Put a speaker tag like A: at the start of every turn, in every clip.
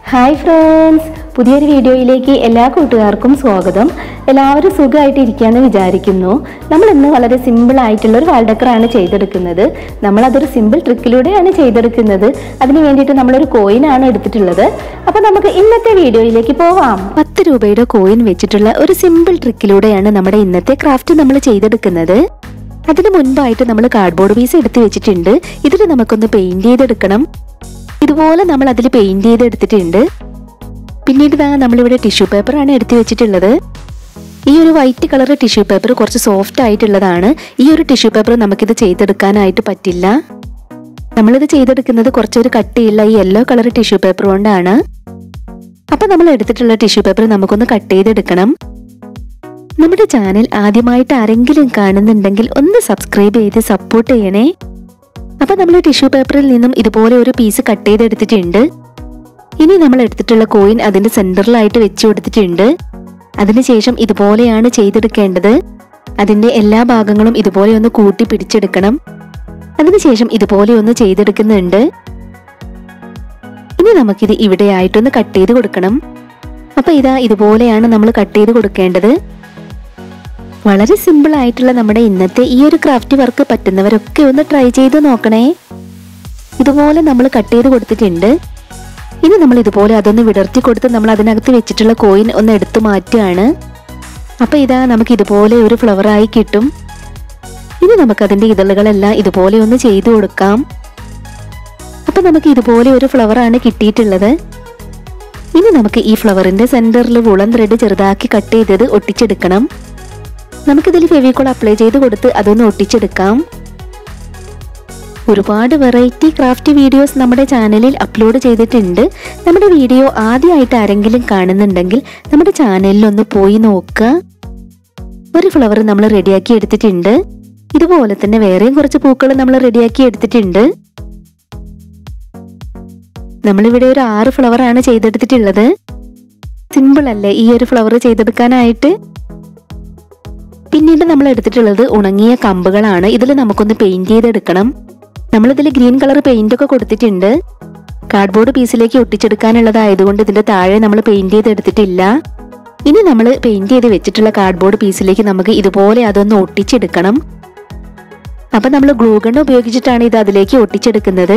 A: hi friends പുതിയൊരു വീഡിയോയിലേക്ക് എല്ലാ കൂട്ടുകാർക്കും സ്വാഗതം എല്ലാവരും സുഖമായിട്ട് ഇരിക്കുകയെന്ന് വിചാരിക്കുന്നു നമ്മൾ ഇന്ന് വളരെ സിമ്പിൾ ആയിട്ടുള്ള ഒരു വാൾഡക്കറാണ് ചെയ്തെടുക്കുന്നത് നമ്മൾ അതൊരു സിമ്പിൾ ട്രിക്കിലൂടെയാണ് ചെയ്തെടുക്കുന്നത് അതിന് വേണ്ടിയിട്ട് നമ്മളൊരു കോയിനാണ് എടുത്തിട്ടുള്ളത് അപ്പോൾ നമുക്ക് ഇന്നത്തെ വീഡിയോയിലേക്ക് പോവാം പത്ത് രൂപയുടെ കോയിൻ വെച്ചിട്ടുള്ള ഒരു സിമ്പിൾ ട്രിക്കിലൂടെയാണ് നമ്മുടെ ഇന്നത്തെ ക്രാഫ്റ്റ് നമ്മൾ ചെയ്തെടുക്കുന്നത് അതിന് മുൻപായിട്ട് നമ്മൾ കാർഡ്ബോർഡ് പീസ് എടുത്ത് വെച്ചിട്ടുണ്ട് ഇതിൽ നമുക്കൊന്ന് പെയിന്റ് ചെയ്തെടുക്കണം ഇതുപോലെ നമ്മൾ അതിൽ പെയിന്റ് ചെയ്തെടുത്തിട്ടുണ്ട് പിന്നീട് ഇതാ നമ്മളിവിടെ ടിഷ്യൂ പേപ്പറാണ് എടുത്തു വെച്ചിട്ടുള്ളത് ഈ ഒരു വൈറ്റ് കളർ ടിഷ്യൂ പേപ്പർ കുറച്ച് സോഫ്റ്റ് ആയിട്ടുള്ളതാണ് ഈ ഒരു ടിഷ്യൂ പേപ്പർ നമുക്കിത് ചെയ്തെടുക്കാനായിട്ട് പറ്റില്ല നമ്മളിത് ചെയ്തെടുക്കുന്നത് കുറച്ചൊരു കട്ടിയുള്ള ഈ യെല്ലോ കളർ ടിഷ്യൂ പേപ്പർ കൊണ്ടാണ് അപ്പൊ നമ്മൾ എടുത്തിട്ടുള്ള ടിഷ്യൂ പേപ്പർ നമുക്കൊന്ന് കട്ട് ചെയ്തെടുക്കണം നമ്മുടെ ചാനൽ ആദ്യമായിട്ട് ആരെങ്കിലും കാണുന്നുണ്ടെങ്കിൽ ഒന്ന് സബ്സ്ക്രൈബ് ചെയ്ത് സപ്പോർട്ട് ചെയ്യണേ അപ്പൊ നമ്മൾ ടിഷ്യൂ പേപ്പറിൽ നിന്നും ഇതുപോലെ ഒരു പീസ് കട്ട് ചെയ്തെടുത്തിട്ടുണ്ട് ഇനി നമ്മൾ എടുത്തിട്ടുള്ള കോയിൻ അതിന്റെ സെന്ററിലായിട്ട് വെച്ചു കൊടുത്തിട്ടുണ്ട് അതിനുശേഷം ഇതുപോലെയാണ് ചെയ്തെടുക്കേണ്ടത് അതിന്റെ എല്ലാ ഭാഗങ്ങളും ഇതുപോലെ ഒന്ന് കൂട്ടി പിടിച്ചെടുക്കണം അതിനുശേഷം ഇതുപോലെ ഒന്ന് ചെയ്തെടുക്കുന്നുണ്ട് ഇനി നമുക്കിത് ഇവിടെയായിട്ടൊന്ന് കട്ട് ചെയ്ത് കൊടുക്കണം അപ്പൊ ഇതാ ഇതുപോലെയാണ് നമ്മൾ കട്ട് ചെയ്ത് കൊടുക്കേണ്ടത് വളരെ സിമ്പിൾ ആയിട്ടുള്ള നമ്മുടെ ഇന്നത്തെ ഈ ഒരു ക്രാഫ്റ്റ് വർക്ക് പറ്റുന്നവരൊക്കെ ഒന്ന് ട്രൈ ചെയ്ത് നോക്കണേ ഇതുപോലെ നമ്മൾ കട്ട് ചെയ്ത് കൊടുത്തിട്ടുണ്ട് ഇനി നമ്മൾ ഇതുപോലെ അതൊന്ന് വിടർത്തി കൊടുത്ത് നമ്മൾ അതിനകത്ത് വെച്ചിട്ടുള്ള കോയിൻ ഒന്ന് എടുത്തു മാറ്റുകയാണ് അപ്പൊ ഇതാ നമുക്ക് ഇതുപോലെ ഒരു ഫ്ലവറായി കിട്ടും ഇനി നമുക്ക് അതിന്റെ ഇതളുകളെല്ലാം ഇതുപോലെ ഒന്ന് ചെയ്തു കൊടുക്കാം അപ്പൊ നമുക്ക് ഇതുപോലെ ഒരു ഫ്ലവറാണ് കിട്ടിയിട്ടുള്ളത് ഇനി നമുക്ക് ഈ ഫ്ലവറിന്റെ സെന്ററിൽ വുളൻ ത്രെഡ് ചെറുതാക്കി കട്ട് ചെയ്തത് ഒട്ടിച്ചെടുക്കണം നമുക്കിതിൽ ഫെവിക്കോൾ അപ്ലൈ ചെയ്ത് കൊടുത്ത് അതൊന്ന് ഒട്ടിച്ചെടുക്കാം ഒരുപാട് വെറൈറ്റി ക്രാഫ്റ്റ് വീഡിയോസ് നമ്മുടെ ചാനലിൽ അപ്ലോഡ് ചെയ്തിട്ടുണ്ട് നമ്മുടെ വീഡിയോ ആദ്യമായിട്ട് ആരെങ്കിലും കാണുന്നുണ്ടെങ്കിൽ നമ്മുടെ ചാനലിൽ ഒന്ന് പോയി നോക്കുക ഒരു ഫ്ലവർ നമ്മൾ റെഡിയാക്കി എടുത്തിട്ടുണ്ട് ഇതുപോലെ തന്നെ വേറെയും കുറച്ച് പൂക്കൾ നമ്മൾ റെഡിയാക്കി എടുത്തിട്ടുണ്ട് നമ്മളിവിടെ ഒരു ആറ് ഫ്ലവർ ആണ് ചെയ്തെടുത്തിട്ടുള്ളത് സിമ്പിൾ അല്ലേ ഈ ഒരു ഫ്ലവർ ചെയ്തെടുക്കാനായിട്ട് പിന്നീട് നമ്മൾ എടുത്തിട്ടുള്ളത് ഉണങ്ങിയ കമ്പുകളാണ് ഇതിൽ നമുക്കൊന്ന് പെയിന്റ് ചെയ്തെടുക്കണം നമ്മളിതിൽ ഗ്രീൻ കളർ പെയിന്റ് ഒക്കെ കൊടുത്തിട്ടുണ്ട് കാർഡ്ബോർഡ് പീസിലേക്ക് ഒട്ടിച്ചെടുക്കാനുള്ളതായതുകൊണ്ട് ഇതിന്റെ താഴെ നമ്മൾ പെയിന്റ് ചെയ്തെടുത്തിട്ടില്ല ഇനി നമ്മൾ പെയിന്റ് ചെയ്ത് വെച്ചിട്ടുള്ള കാർഡ്ബോർഡ് പീസിലേക്ക് നമുക്ക് ഇതുപോലെ അതൊന്ന് ഒട്ടിച്ചെടുക്കണം അപ്പൊ നമ്മൾ ഗ്ലൂ ഗൺ ഉപയോഗിച്ചിട്ടാണ് ഇത് അതിലേക്ക് ഒട്ടിച്ചെടുക്കുന്നത്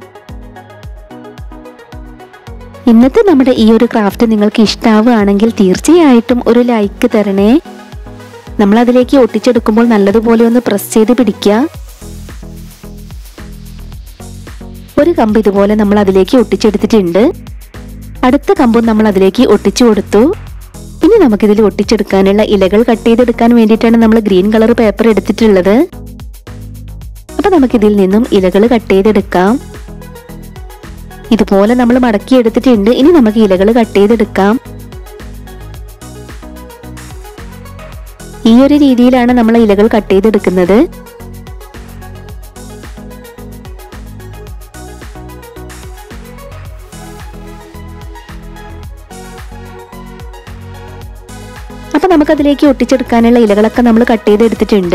A: ഇന്നത്തെ നമ്മുടെ ഈ ഒരു ക്രാഫ്റ്റ് നിങ്ങൾക്ക് ഇഷ്ടാവുകയാണെങ്കിൽ തീർച്ചയായിട്ടും ഒരു ലൈക്ക് തരണേ നമ്മൾ അതിലേക്ക് ഒട്ടിച്ചെടുക്കുമ്പോൾ നല്ലതുപോലെ ഒന്ന് പ്രസ് ചെയ്ത് പിടിക്കുക ഒരു കമ്പ് ഇതുപോലെ നമ്മൾ അതിലേക്ക് ഒട്ടിച്ചെടുത്തിട്ടുണ്ട് അടുത്ത കമ്പും നമ്മൾ അതിലേക്ക് ഒട്ടിച്ചു കൊടുത്തു ഇനി നമുക്കിതിൽ ഒട്ടിച്ചെടുക്കാനുള്ള ഇലകൾ കട്ട് ചെയ്തെടുക്കാൻ വേണ്ടിയിട്ടാണ് നമ്മൾ ഗ്രീൻ കളർ പേപ്പർ എടുത്തിട്ടുള്ളത് അപ്പൊ നമുക്കിതിൽ നിന്നും ഇലകൾ കട്ട് ചെയ്തെടുക്കാം ഇതുപോലെ നമ്മൾ മടക്കി എടുത്തിട്ടുണ്ട് ഇനി നമുക്ക് ഇലകൾ കട്ട് ചെയ്തെടുക്കാം ഈ ഒരു രീതിയിലാണ് നമ്മൾ ഇലകൾ കട്ട് ചെയ്തെടുക്കുന്നത് അപ്പൊ നമുക്കതിലേക്ക് ഒട്ടിച്ചെടുക്കാനുള്ള ഇലകളൊക്കെ നമ്മൾ കട്ട് ചെയ്തെടുത്തിട്ടുണ്ട്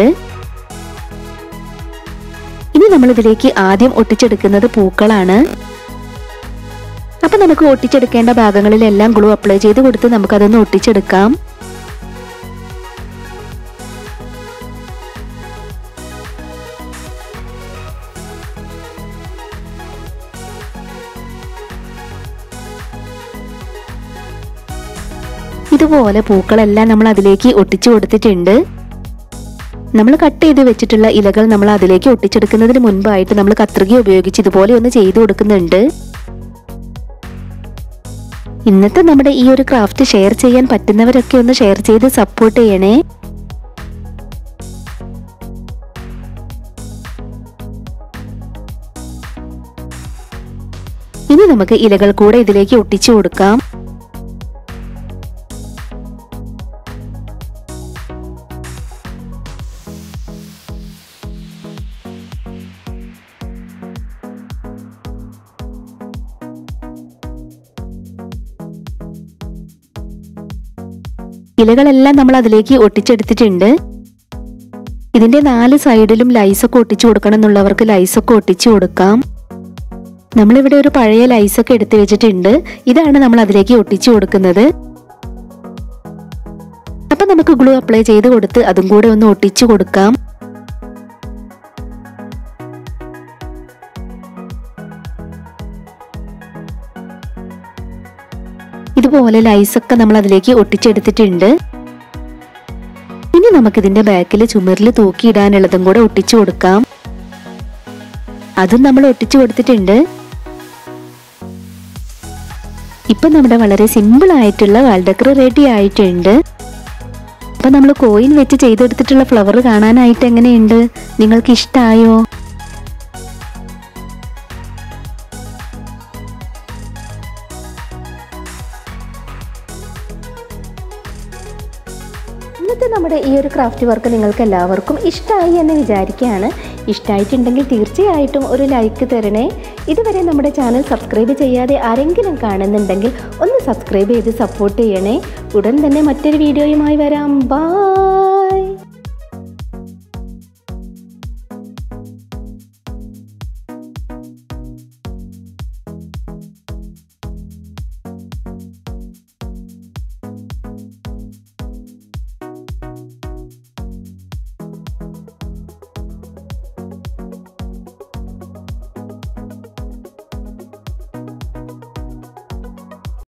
A: ഇനി നമ്മൾ ഇതിലേക്ക് ആദ്യം ഒട്ടിച്ചെടുക്കുന്നത് പൂക്കളാണ് അപ്പൊ നമുക്ക് ഒട്ടിച്ചെടുക്കേണ്ട ഭാഗങ്ങളിലെല്ലാം ഗ്ലൂ അപ്ലൈ ചെയ്ത് കൊടുത്ത് നമുക്കതൊന്ന് ഒട്ടിച്ചെടുക്കാം ഇതുപോലെ പൂക്കളെല്ലാം നമ്മൾ അതിലേക്ക് ഒട്ടിച്ചു കൊടുത്തിട്ടുണ്ട് നമ്മൾ കട്ട് ചെയ്ത് വെച്ചിട്ടുള്ള ഇലകൾ നമ്മൾ അതിലേക്ക് ഒട്ടിച്ചെടുക്കുന്നതിന് മുൻപായിട്ട് നമ്മൾ കത്രിക ഉപയോഗിച്ച് ഇതുപോലെ ഒന്ന് ചെയ്തു കൊടുക്കുന്നുണ്ട് ഇന്നത്തെ നമ്മുടെ ഈ ഒരു ക്രാഫ്റ്റ് ഷെയർ ചെയ്യാൻ പറ്റുന്നവരൊക്കെ ഒന്ന് ഷെയർ ചെയ്ത് സപ്പോർട്ട് ചെയ്യണേ ഇനി നമുക്ക് ഇലകൾ കൂടെ ഇതിലേക്ക് ഒട്ടിച്ചു കൊടുക്കാം ഇലകളെല്ലാം നമ്മൾ അതിലേക്ക് ഒട്ടിച്ചെടുത്തിട്ടുണ്ട് ഇതിന്റെ നാല് സൈഡിലും ലൈസൊക്കെ ഒട്ടിച്ചു കൊടുക്കണം എന്നുള്ളവർക്ക് ലൈസൊക്കെ ഒട്ടിച്ചു കൊടുക്കാം നമ്മളിവിടെ ഒരു പഴയ ലൈസൊക്കെ എടുത്തു വെച്ചിട്ടുണ്ട് ഇതാണ് നമ്മൾ അതിലേക്ക് ഒട്ടിച്ചു കൊടുക്കുന്നത് അപ്പൊ നമുക്ക് ഗ്ലൂ അപ്ലൈ ചെയ്ത് കൊടുത്ത് അതും കൂടെ ഒന്ന് ഒട്ടിച്ചു കൊടുക്കാം ഇതുപോലെ ലൈസൊക്കെ നമ്മൾ അതിലേക്ക് ഒട്ടിച്ചെടുത്തിട്ടുണ്ട് ഇനി നമുക്കിതിന്റെ ബാക്കിൽ ചുമരിൽ തൂക്കിയിടാനുള്ളതും കൂടെ ഒട്ടിച്ചു കൊടുക്കാം അതും നമ്മൾ ഒട്ടിച്ചു കൊടുത്തിട്ടുണ്ട് ഇപ്പൊ നമ്മുടെ വളരെ സിമ്പിൾ ആയിട്ടുള്ള വാൾഡക്കർ റെഡി ആയിട്ടുണ്ട് അപ്പൊ നമ്മൾ കോയിൻ വെച്ച് ചെയ്തെടുത്തിട്ടുള്ള ഫ്ലവർ കാണാനായിട്ട് എങ്ങനെയുണ്ട് നിങ്ങൾക്ക് ഇഷ്ടായോ ഇന്നത്തെ നമ്മുടെ ഈ ഒരു ക്രാഫ്റ്റ് വർക്ക് നിങ്ങൾക്ക് എല്ലാവർക്കും ഇഷ്ടമായി എന്ന് വിചാരിക്കുകയാണ് ഇഷ്ടമായിട്ടുണ്ടെങ്കിൽ തീർച്ചയായിട്ടും ഒരു ലൈക്ക് തരണേ ഇതുവരെ നമ്മുടെ ചാനൽ സബ്സ്ക്രൈബ് ചെയ്യാതെ ആരെങ്കിലും കാണുന്നുണ്ടെങ്കിൽ ഒന്ന് സബ്സ്ക്രൈബ് ചെയ്ത് സപ്പോർട്ട് ചെയ്യണേ ഉടൻ തന്നെ മറ്റൊരു വീഡിയോയുമായി വരാം ബാ